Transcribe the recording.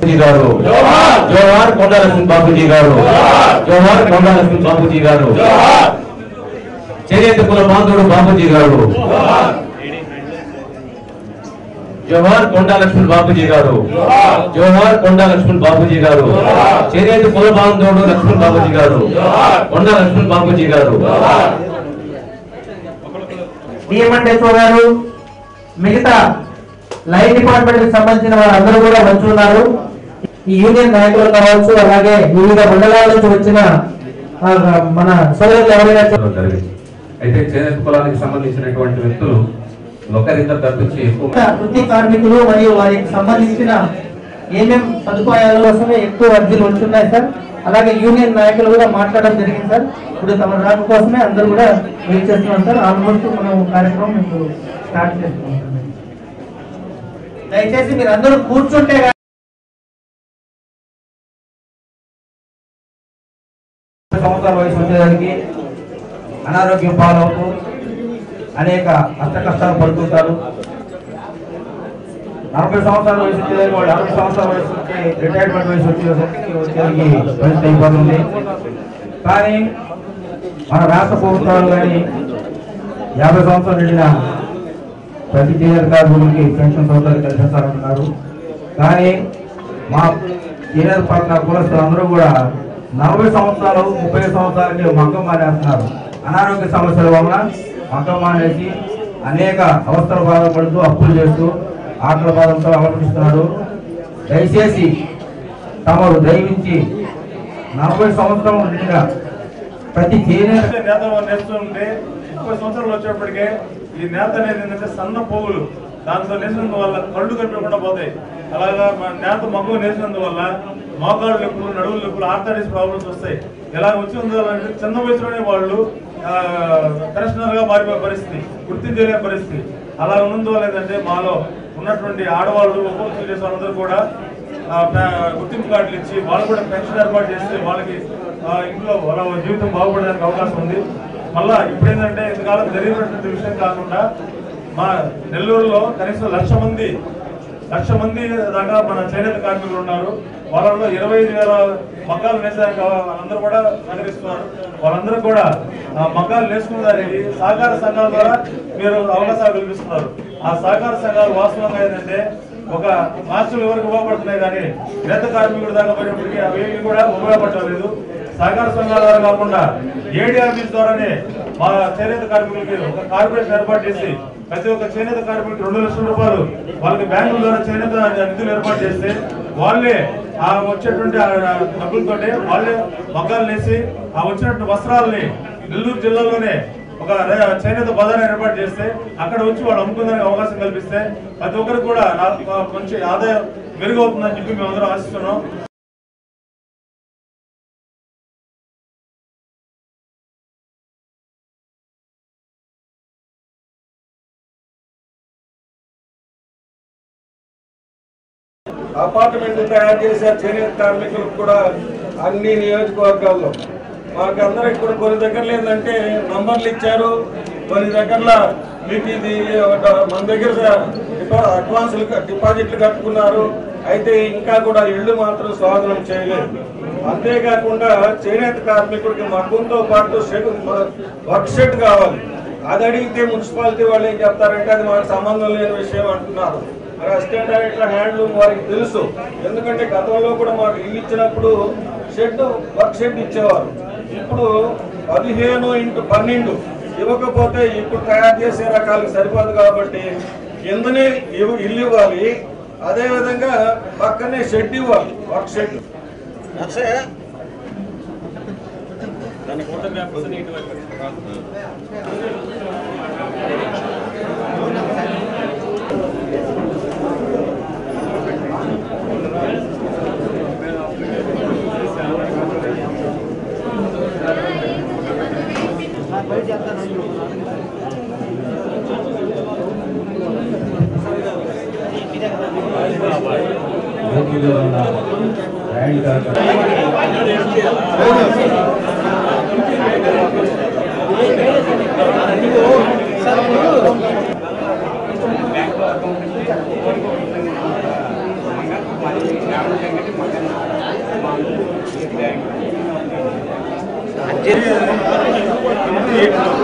బాబుజీ గారు జోహార్ కొండ లక్ష్మణ్ బాబుజీ గారు జోహార్ కొండ లక్ష్మణ్ బాబుజీ గారు చేనేత కుల బాంధవుడు బాబుజీ గారు జోహార్ కొండా లక్ష్మణ్ బాబుజీ గారు జోహార్ కొండా లక్ష్మణ్ బాబుజీ గారు చేనేత కుల బాంధవుడు లక్ష్మణ్ బాబుజీ గారు కొండా లక్ష్మణ్ బాబుజీ గారు డిఎంఎండ్ఎస్ఓ గారు మిగతా లైన్ డిపార్ట్మెంట్ కి సంబంధించిన వారందరూ కూడా వచ్చి ఉన్నారు ఈ యూనియన్ నాయకులు కావచ్చు అలాగే వివిధ మండలాల నుంచి వచ్చిన ఆ, మన సోదరులు ఎవరైనా జరిగింది అయితే చేనేత కులానికి సంబంధించినటువంటి వ్యక్తులు ఒకరిద్దరు తప్పించి ఎక్కువ వృత్తి కార్మికులు మరియు వారికి సంబంధించిన ఏమేం సదుపాయాల కోసమే ఎక్కువ అర్జీలు వచ్చున్నాయి సార్ అలాగే యూనియన్ నాయకులు కూడా మాట్లాడడం జరిగింది సార్ ఇప్పుడు తమ రాక కోసమే అందరూ కూడా వెయిట్ చేస్తున్నాం సార్ ఆల్మోస్ట్ మనం కార్యక్రమం ఇప్పుడు స్టార్ట్ చేస్తున్నాం సార్. దయచేసి మీరు అందరూ కూర్చుంటే గా- సంవత్సరాల వయసు వచ్చేదానికి అనారోగ్యం పాలవుతూ అనేక అష్ట కష్టాలు పడుతుంటారు నలభై సంవత్సరాల వయసు వచ్చేదానికి వాళ్ళు అరవై సంవత్సరాల వయసు వచ్చి రిటైర్మెంట్ వయసు వచ్చేసరికి వచ్చేదానికి పరిస్థితి అయిపోతుంది కానీ మన రాష్ట్ర ప్రభుత్వాలు కానీ యాభై సంవత్సరాలు నిండిన ప్రతి సీనియర్ కార్మికులకి పెన్షన్ సౌకర్యాలు కల్పిస్తారంటున్నారు కానీ మా సీనియర్ పట్ల కులస్తులు అందరూ కూడా నలభై సంవత్సరాలు ముప్పై సంవత్సరాలకి మగ్గం మానేస్తున్నారు అనారోగ్య సమస్యల వలన మగ్గం మానేసి అనేక అవస్థల బాధపడుతూ అప్పులు చేస్తూ ఆకలి బాధలతో అవలంబిస్తున్నారు దయచేసి తమరు దయవించి నలభై సంవత్సరం నిండిన ప్రతి సీనియర్ నేత నేస్తుంటే ముప్పై సంవత్సరాలు వచ్చేప్పటికే ఈ నేత అనేది ఏంటంటే సన్న పువ్వులు దాంతో నేసినందు వల్ల కళ్ళు కనిపించకుండా పోతాయి అలాగా మన నేత మగ్గు నేసినందువల్ల మోకాళ్ళు నొప్పులు నడువుల నొప్పులు ఆర్థరైటిస్ ప్రాబ్లమ్స్ వస్తాయి ఇలా వచ్చినందువల్ల అంటే చిన్న వయసులోనే వాళ్ళు పెన్షనర్ గా మారిపోయే పరిస్థితి గుర్తించలేని పరిస్థితి అలా ఉన్నందువల్ల ఏంటంటే మాలో ఉన్నటువంటి ఆడవాళ్ళు ఒక్కొక్కరు చేసే వాళ్ళందరూ కూడా ఆ, ప- గుర్తింపు కార్డులు ఇచ్చి వాళ్ళు కూడా పెన్షన్ ఏర్పాటు చేస్తే వాళ్ళకి ఆ, ఇంట్లో వాళ్ళ జీవితం బాగుపడడానికి అవకాశం ఉంది మళ్ళా ఇప్పుడు ఏంటంటే ఇంతకాలం జరిగినటువంటి విషయం కాకుండా మా నెల్లూరులో కనీసం లక్ష మంది లక్ష మంది దాకా మన చేనేత కార్మికులు ఉన్నారు వాళ్ళలో ఇరవై ఐదు వేల మగ్గాలు వేసాక వాళ్ళందరూ కూడా సహకరిస్తున్నారు వాళ్ళందరూ కూడా ఆ మగ్గాలు నేర్చుకున్న దానికి సహకార సంఘాల ద్వారా మీరు అవకాశాలు కల్పిస్తున్నారు ఆ సహకార సంఘాలు వాస్తవంగా ఏంటంటే ఒక మాస్టర్లు ఎవరికి ఉపయోగపడుతున్నాయి కానీ నేత కార్మికుడు దాకా పోయినప్పటికీ అవి కూడా ఉపయోగపడలేదు సహకార సంఘాల ద్వారా కాకుండా ఏడీ ఆఫీస్ ద్వారానే మా చేనేత కార్మికులకి ఒక కార్పొరేషన్ ఏర్పాటు చేసి ప్రతి ఒక్క చేనేత కార్మికుడికి రెండు లక్షల రూపాయలు వాళ్ళకి బ్యాంకుల ద్వారా చేనేత నిధులు ఏర్పాటు చేస్తే వాళ్ళే ఆ వచ్చేటువంటి ఆ డబ్బులతోటి వాళ్ళే మగ్గాలు వేసి ఆ వచ్చినటువంటి వస్త్రాలని నెల్లూరు జిల్లాలోనే ఒక రే- చేనేత బజార్ ఏర్పాటు చేస్తే అక్కడ వచ్చి వాళ్ళు అమ్ముకునే అవకాశం కల్పిస్తే ప్రతి ఒక్కరికి కూడా నాకు మంచి ఆదాయం మెరుగవుతుందని చెప్పి మేము అందరం ఆశిస్తున్నాం అపార్ట్మెంట్ తయారు చేశారు చేనేత కార్మికులకు కూడా అన్ని నియోజకవర్గాల్లో మాకు అందరికి కూడా కొన్ని దగ్గరలో ఏంటంటే నంబర్లు ఇచ్చారు కొన్ని దగ్గరలో మీకు ఇది ఒక మన దగ్గర డిపా- అడ్వాన్సులు క- డిపాజిట్లు కట్టుకున్నారు అయితే ఇంకా కూడా ఇళ్ళు మాత్రం స్వాధీనం చేయలేదు అంతేకాకుండా చేనేత కార్మికుడికి మగ్గుంతో పాటు షెడ్ వర్క్ షెడ్ కావాలి అది అడిగితే మున్సిపాలిటీ వాళ్ళు ఏం చెప్తారంటే అది మాకు సంబంధం లేని విషయం అంటున్నారు మరి అసిస్టెంట్ డైరెక్టర్ హ్యాండ్లూమ్ వారికి తెలుసు ఎందుకంటే గతంలో కూడా మాకు ఇల్లు ఇచ్చినప్పుడు షెడ్ వర్క్ షెడ్ ఇచ్చేవారు ఇప్పుడు పదిహేను ఇంటూ పన్నెండు ఇవ్వకపోతే ఇప్పుడు తయారు చేసే రకాలకు సరిపోదు కాబట్టి కిందనే ఇవ్వ- ఇల్లు ఇవ్వాలి అదే విధంగా పక్కనే షెడ్ ఇవ్వాలి వర్క్ షెడ్ వేదికలో ఉన్న బ్రాండ్ కార్యక్రమం బ్యాంక్ ఎయిట్లో